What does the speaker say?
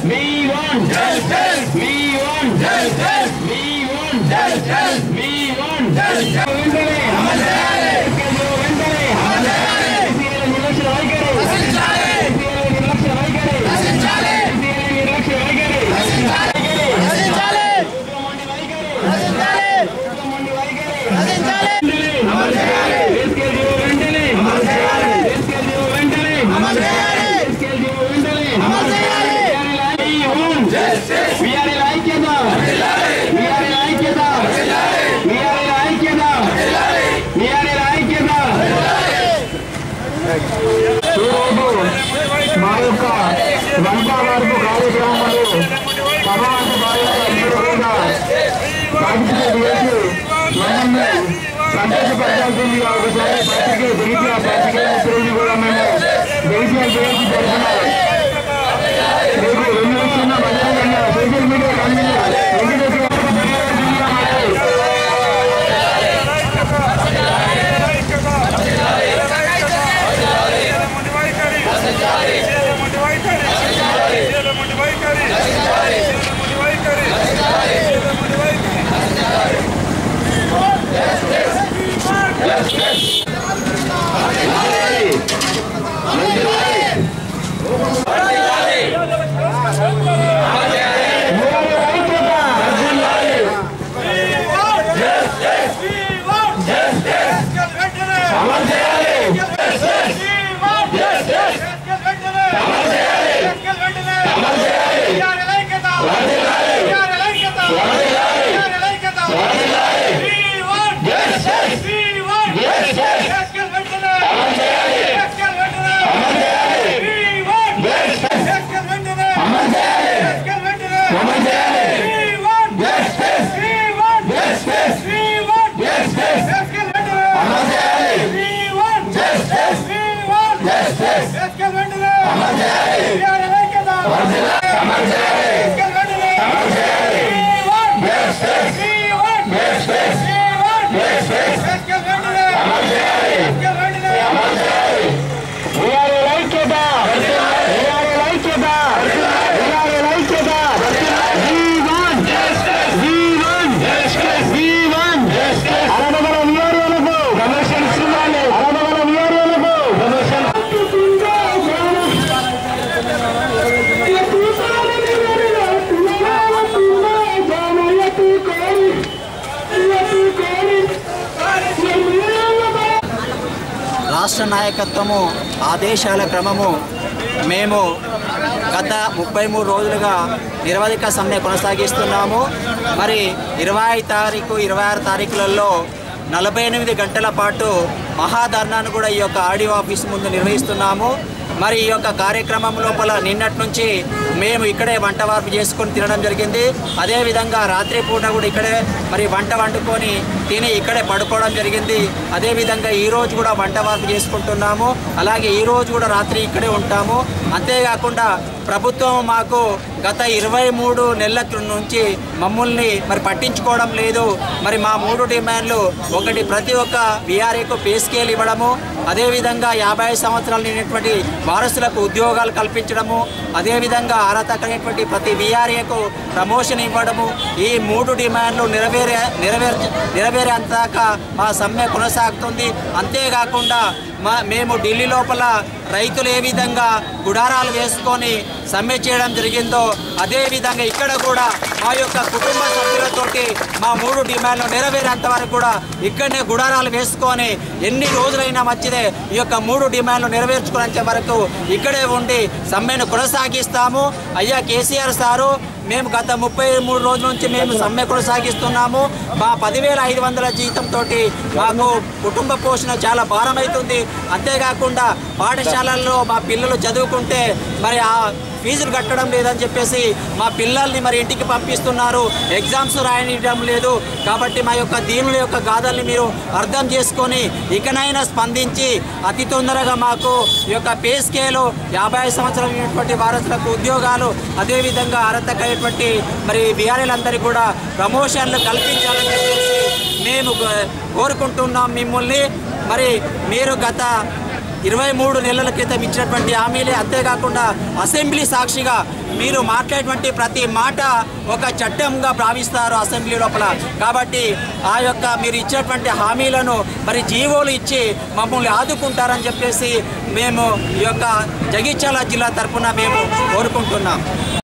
We want justice. We want justice. We want justice. We want justice. వెంటనే అమలు చేయాలి. వెంటనే అమలు చేయాలి. ఎస్సీల నిర్లక్ష్య వైఖరి. ఎస్సీల నిర్లక్ష్య వైఖరి. ఎస్సీల నిర్లక్ష్య వైఖరి. ఉగ్రవాణి వైఖరి. ఉగ్రవాణి వైఖరి. వెంటనే అమలు చేయాలి. ఎస్కేల్ జీవో వెంటనే అమలు చేయాలి. ఎస్కేల్ జీవో వెంటనే అమలు చేయాలి. ఎస్కేల్ జీవో వెంటనే అమలు చేయాలి. We want justice. We are in ఐక్యత. We are in ఐక్యత. We are in ఐక్యత. We are in ఐక్యత. ఈరోజు మా యొక్క వంట మార్పు కార్యక్రమంలో సభావంత భాగంగా అందరూ కూడా పార్టిసిపేట్ చేసి మమ్మల్ని సంతోషపరచాల్సిందిగా ఒకసారి పత్రిక జగిత్యాల పత్రిక మిత్రుల్ని కూడా మేము జగిత్యాల జయంతి జరుపుతున్నాం రేపు రెండు వస్తున్న బహిరంగంగా సోషల్ మీడియా కన్వీనర్ వెంకటేశ్వర రాష్ట్ర నాయకత్వము ఆదేశాల క్రమము మేము గత ముప్పై మూడు రోజులుగా నిరవధిక సమ్మె కొనసాగిస్తున్నాము మరి ఇరవై తారీఖు ఇరవై ఆరు తారీఖులలో నలభై ఎనిమిది గంటల పాటు మహాధర్నాను కూడా ఈ యొక్క ఆడియో ఆఫీస్ ముందు నిర్వహిస్తున్నాము మరి ఈ యొక్క కార్యక్రమం లోపల నిన్నటి నుంచి మేము ఇక్కడే వంట వార్పు చేసుకొని తినడం జరిగింది అదేవిధంగా రాత్రి పూట కూడా ఇక్కడే మరి వంట వండుకొని తిని ఇక్కడే పడుకోవడం జరిగింది అదేవిధంగా ఈ రోజు కూడా వంట వార్పు చేసుకుంటున్నాము అలాగే ఈ రోజు కూడా రాత్రి ఇక్కడే ఉంటాము అంతేకాకుండా ప్రభుత్వం మాకు గత ఇరవై మూడు నెలల నుంచి మమ్మల్ని మరి పట్టించుకోవడం లేదు మరి మా మూడు డిమాండ్లు ఒకటి ప్రతి ఒక్క బీఆర్ఏకు పే స్కేల్ ఇవ్వడము అదేవిధంగా యాభై సంవత్సరాలు నిండినటువంటి వారసులకు ఉద్యోగాలు కల్పించడము అదేవిధంగా అర్హత కలిగినటువంటి ప్రతి బీఆర్ఏకు ప్రమోషన్ ఇవ్వడము ఈ మూడు డిమాండ్లు నెరవేరే నెరవేర్ నెరవేరేంతాక మా సమ్మె కొనసాగుతుంది అంతేకాకుండా మా మేము ఢిల్లీ లోపల రైతులు ఏ విధంగా గుడారాలు వేసుకొని సమ్మె చేయడం జరిగిందో అదే విధంగా ఇక్కడ కూడా మా యొక్క కుటుంబ సభ్యులతోటి మా మూడు డిమాండ్లు నెరవేరేంత వరకు కూడా ఇక్కడనే గుడారాలు వేసుకొని ఎన్ని రోజులైనా మంచిదే ఈ యొక్క మూడు డిమాండ్లు నెరవేర్చుకునేంత వరకు ఇక్కడే ఉండి సమ్మెను కొనసాగిస్తాము అయ్యా కేసీఆర్ సారు మేము గత ముప్పై మూడు రోజుల నుంచి మేము సమ్మె కొనసాగిస్తున్నాము మా పదివేల ఐదు వందల జీతంతో మాకు కుటుంబ పోషణ చాలా భారమవుతుంది అంతేకాకుండా పాఠశాలల్లో మా పిల్లలు చదువుకుంటే మరి ఆ ఫీజులు కట్టడం లేదని చెప్పేసి మా పిల్లల్ని మరి ఇంటికి పంపిస్తున్నారు ఎగ్జామ్స్ రాయనివ్వడం లేదు కాబట్టి మా యొక్క దీనుల యొక్క గాథల్ని మీరు అర్థం చేసుకొని ఇకనైనా స్పందించి అతి తొందరగా మాకు ఈ యొక్క పే స్కేలు యాభై సంవత్సరాలు ఉన్నటువంటి వారసులకు ఉద్యోగాలు అదేవిధంగా అర్హత కలిగినటువంటి మరి బీఆర్ఎలందరికీ కూడా ప్రమోషన్లు కల్పించాలని చెప్పేసి మేము గ- కోరుకుంటున్నాం మిమ్మల్ని మరి మీరు గత ఇరవై మూడు నెలల క్రితం ఇచ్చినటువంటి హామీలే అంతేకాకుండా అసెంబ్లీ సాక్షిగా మీరు మాట్లాడేటువంటి ప్రతి మాట ఒక చట్టంగా భావిస్తారు అసెంబ్లీ లోపల కాబట్టి ఆ యొక్క మీరు ఇచ్చినటువంటి హామీలను మరి జీవోలు ఇచ్చి మమ్మల్ని ఆదుకుంటారని చెప్పేసి మేము ఈ యొక్క జగిత్యాల జిల్లా తరఫున మేము కోరుకుంటున్నాం